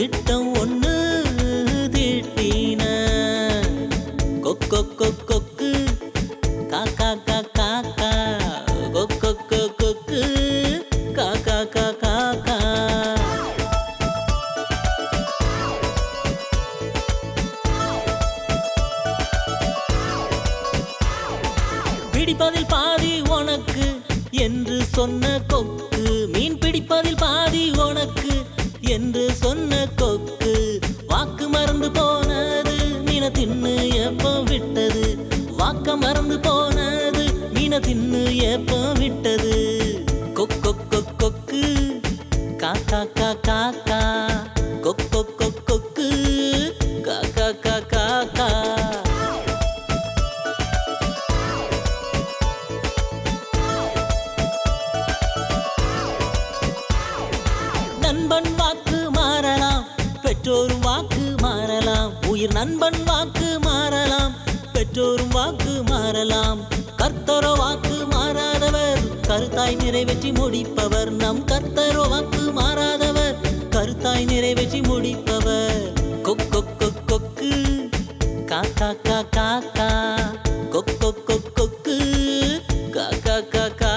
திட்டம் ஒண்ணு திட்டின கொக்கொ கொக்கு காக்கா காக்கா கொக்கொ கொக்கு காக்கா காக்கா பிடிப்பதில் பாதி உனக்கு என்று சொன்ன கொக்கு மீன் பிடிப்பதில் பாதி உனக்கு என்று சொன்ன கொக்கு வாக்கு மறந்து போனது மீன தின்னு எப்போ விட்டது வாக்க மறந்து போனது மீன தின்னு எப்போ விட்டது கொக்கொ கொக்கு காக்கா காக்கா கொக்கொ கொக்கு காக்கா காக்கா நண்பன் வாக்கு மாறலாம் பெற்றோரும் வாக்கு மாறலாம் உயிர் நண்பன் வாக்கு மாறலாம் பெற்றோரும் வாக்கு மாறலாம் கர்த்தரோ வாக்கு மாறாதவர் கருத்தாய் நிறைவேற்றி முடிப்பவர் நம் கர்த்தரோ வாக்கு மாறாதவர் கருத்தாய் நிறைவேற்றி முடிப்பவர் கொக்கொ கொக்கு காக்கா காக்கா கொக்கொ கொக்கு காக்கா காக்கா